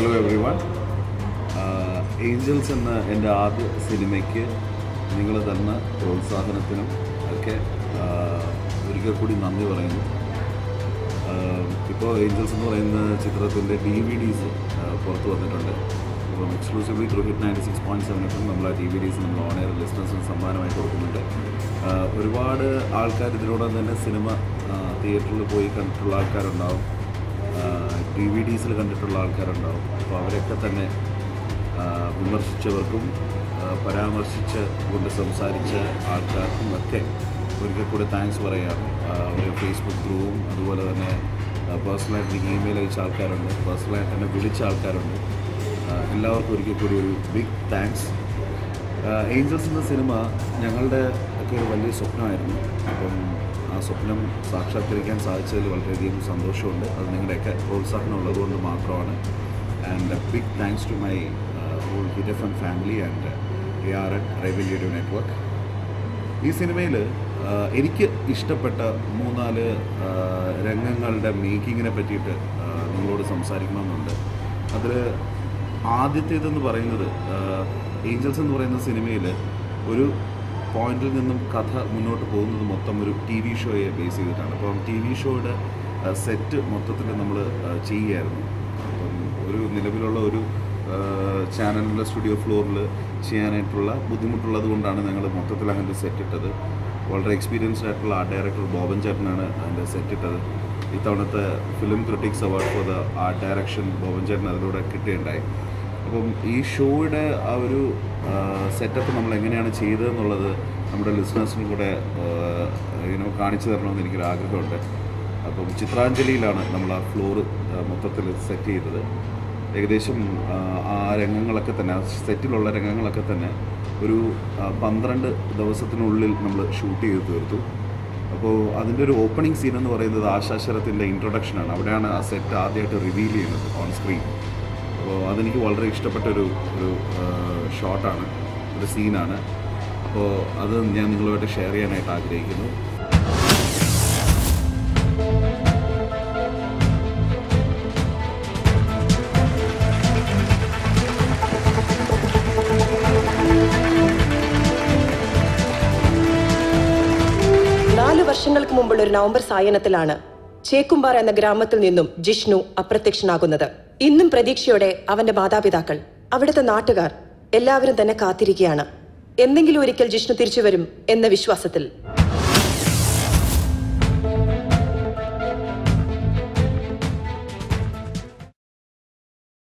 hello every one Angeles എന്ന എൻ്റെ ആദ്യ സിനിമയ്ക്ക് നിങ്ങൾ തന്ന പ്രോത്സാഹനത്തിനും ഒക്കെ ആഹ്, ഒരിക്കൽ കൂടി നന്ദി പറയുന്നു ഇപ്പോൾ ഏഞ്ചൽസ് എന്ന് പറയുന്ന ചിത്രത്തിൻ്റെ ഡി വി ഡീസ് പുറത്ത് വന്നിട്ടുണ്ട് അപ്പം exclusively through Hit ninety six point seven എഫും നമ്മൾ ആ ഡി വി ഡീസ് നമ്മൾ ഓൺ എയർ ലിസ്റ്റേഴ്സിന് സമ്മാനമായി കൊടുക്കുന്നുണ്ട് ആഹ്, ഒരുപാട് ആൾക്കാർ ഇതിനോടൊപ്പം തന്നെ സിനിമ തിയേറ്ററിൽ പോയി കണ്ടിട്ടുള്ള ആൾക്കാരുണ്ടാവും ഡി വി ഡീസിൽ കണ്ടിട്ടുള്ള ആൾക്കാരുണ്ടാവും അപ്പോൾ അവരൊക്കെ തന്നെ ആ, വിമർശിച്ചവർക്കും ആ, പരാമർശിച്ച് കൊണ്ട് സംസാരിച്ച ആൾക്കാർക്കും ഒക്കെ ഒരിക്കൽ കൂടി താങ്ക്സ് പറയാം അവർ ഫേസ്ബുക്ക് ത്രൂവും അതുപോലെ തന്നെ പേഴ്സണലായിട്ട് എനിക്ക് ഇമെയിൽ അയച്ച ആൾക്കാരുണ്ട് പേഴ്സണലായിട്ട് എന്നെ വിളിച്ച ആൾക്കാരുണ്ട് ആ, എല്ലാവർക്കും ഒരിക്കൽ കൂടി ഒരു ബിഗ് താങ്ക്സ് ഏഞ്ചൽസ് എന്ന സിനിമ ഞങ്ങളുടെ ഒക്കെ ഒരു വലിയ സ്വപ്നമായിരുന്നു അപ്പം ആ സ്വപ്നം സാക്ഷാത്കരിക്കാൻ സാധിച്ചതിൽ വളരെയധികം സന്തോഷമുണ്ട് അത് നിങ്ങളുടെയൊക്കെ പ്രോത്സാഹനം ഉള്ളതുകൊണ്ട് മാത്രമാണ് and big thanks to my whole Hit F M family and A R N rival radio network ഈ സിനിമയിൽ എനിക്ക് ഇഷ്ടപ്പെട്ട മൂന്നാല് ആ, രംഗങ്ങളുടെ മേക്കിങ്ങിനെ പറ്റിയിട്ട് ആ, നിങ്ങളോട് സംസാരിക്കണമെന്നുണ്ട് അതിൽ ആദ്യത്തേതെന്ന് പറയുന്നത് ഏഞ്ചൽസ് എന്ന് പറയുന്ന സിനിമയിൽ ഒരു പോയിന്റിൽ നിന്നും കഥ മുന്നോട്ട് പോകുന്നത് മൊത്തം ഒരു ടി വി ഷോയെ ബേസ് ചെയ്തിട്ടാണ് അപ്പം ടി വി ഷോയുടെ സെറ്റ് മൊത്തത്തിൽ നമ്മൾ ചെയ്യുകയായിരുന്നു അപ്പം ഒരു നിലവിലുള്ള ഒരു ചാനലിൻ്റെ സ്റ്റുഡിയോ ഫ്ലോറിൽ ചെയ്യാനായിട്ടുള്ള ബുദ്ധിമുട്ടുള്ളത് കൊണ്ടാണ് ഞങ്ങൾ മൊത്തത്തിൽ അങ്ങനത്തെ സെറ്റ് ഇട്ടത് വളരെ എക്സ്പീരിയൻസ്ഡ് ആയിട്ടുള്ള ആർട്ട് ഡയറക്ടർ ബോബൻ ചേട്ടനാണ് അതിൻ്റെ സെറ്റ് ഇട്ടത് ഇത്തവണത്തെ film critics award for the art direction Boban ചേട്ടൻ അതിലൂടെ കിട്ടുകയുണ്ടായി അപ്പം ഈ ഷോയുടെ ആ ഒരു സെറ്റപ്പ് നമ്മൾ എങ്ങനെയാണ് ചെയ്തതെന്നുള്ളത് നമ്മുടെ ലിസണേഴ്സിനും കൂടെ യുനോ കാണിച്ചു തരണമെന്ന് എനിക്കൊരു ആഗ്രഹമുണ്ട് അപ്പം ചിത്രാഞ്ജലിയിലാണ് നമ്മൾ ആ ഫ്ലോറ് മൊത്തത്തിൽ സെറ്റ് ചെയ്തത് ഏകദേശം ആ, ആ രംഗങ്ങളൊക്കെ തന്നെ ആ സെറ്റിലുള്ള രംഗങ്ങളൊക്കെ തന്നെ ഒരു ആ, പന്ത്രണ്ട് ദിവസത്തിനുള്ളിൽ നമ്മൾ ഷൂട്ട് ചെയ്ത് തീർത്തു അപ്പോൾ അതിൻ്റെ ഒരു ഓപ്പണിംഗ് സീൻ എന്ന് പറയുന്നത് ആശാശരത്തിൻ്റെ ഇൻട്രൊഡക്ഷനാണ് അവിടെയാണ് ആ സെറ്റ് ആദ്യമായിട്ട് റിവീൽ ചെയ്യുന്നത് ഓൺ സ്ക്രീൻ അപ്പോൾ അതെനിക്ക് വളരെ ഇഷ്ടപ്പെട്ട ഒരു ഒരു ഷോട്ടാണ് ഒരു സീനാണ് അപ്പോൾ അത് ഞാൻ നിങ്ങളുമായിട്ട് ഷെയർ ചെയ്യാനായിട്ട് ആഗ്രഹിക്കുന്നു നാല് വർഷങ്ങൾക്ക് മുമ്പുള്ള ഒരു നവംബർ സായനത്തിലാണ് ചേക്കുംപാറ എന്ന ഗ്രാമത്തിൽ നിന്നും ജിഷ്ണു അപ്രത്യക്ഷനാകുന്നത് ഇന്നും പ്രതീക്ഷയോടെ അവന്റെ മാതാപിതാക്കൾ അവിടുത്തെ നാട്ടുകാർ എല്ലാവരും തന്നെ കാത്തിരിക്കുകയാണ് എന്തെങ്കിലും ഒരിക്കൽ ജിഷ്ണു തിരിച്ചു വരും എന്ന വിശ്വാസത്തിൽ